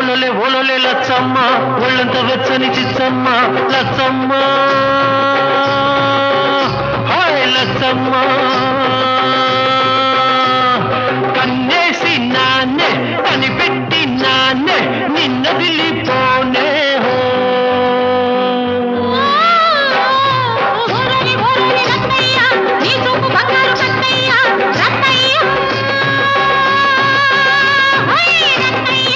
ఓలొలే ఓలొలే లచ్చమ్మ ఒళ్ళంత వెచ్చని చిచ్చమ్మ లచ్చమ్మ హాయ్ లచ్చమ్మ కన్నేసి నాన్నే కనిపెట్టి నాన్నే నిన్న దిల్లిపోనే హో ఓరని ఓరని రత్తయ్య నీ చూపు బంగారు కత్తయ్య రత్తయ్య హై రత్తయ్య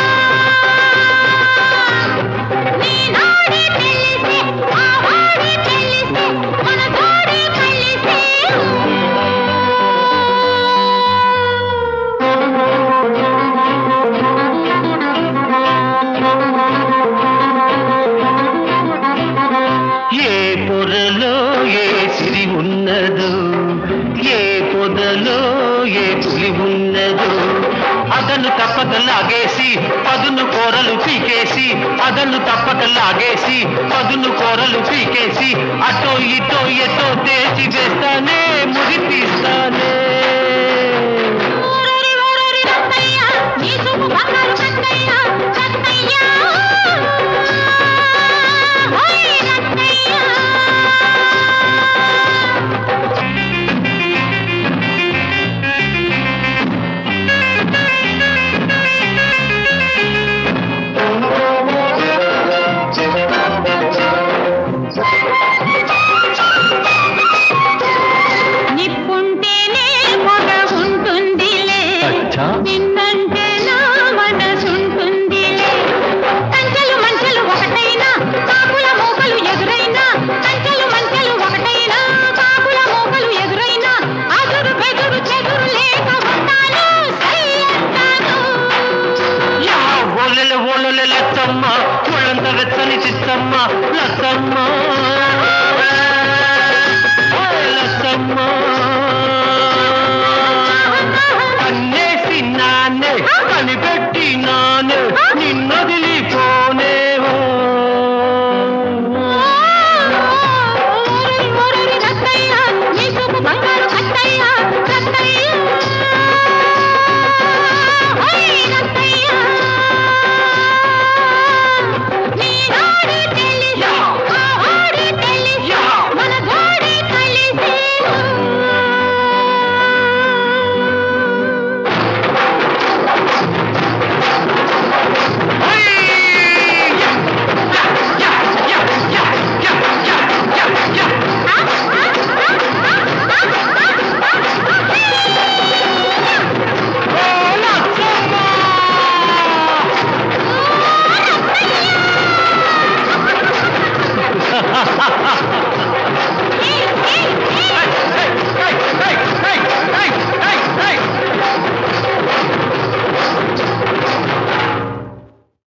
నీ నాడి తెలిసి ఆ వాడి తెలిసి మన జోడి కలిసి ఏ పొరలో ఏ సిరి ఉన్నదో ఏ పొదలో ఏ పులి ఉన్నదో అదను తప్పక లాగేసి పదును కూరలు పీకేసి అదను తప్పక లాగేసి పదును కూరలు పీకేసి అటో ఇటో ఎటో తేచి వేస్తానే ముడి తీస్తానే ఓరరి ఓరరి రత్తయ్య నీ చూపు బంగారు కత్తయ్య రత్తయ్య హై రత్తయ్య నిప్పుంటేనే పొగ ఉంటుందిలే అచ్చా. నిన్నంటే నా మనసుంటుందిలే కంచెలు మంచెలు ఒకటైనా కాకుల మూకలు ఎదురైనా కంచెలు మంచెలు ఒకటైనా కాకుల మూకలు ఎదురైనా అదురు బెదురు చెదురు లేక ఉంటాను సై అంటాను యా ఓలెల ఓలెల లచ్చమ్మ ఒళ్ళంత వెచ్చని చిత్తమ్మ లచ్చమ్మ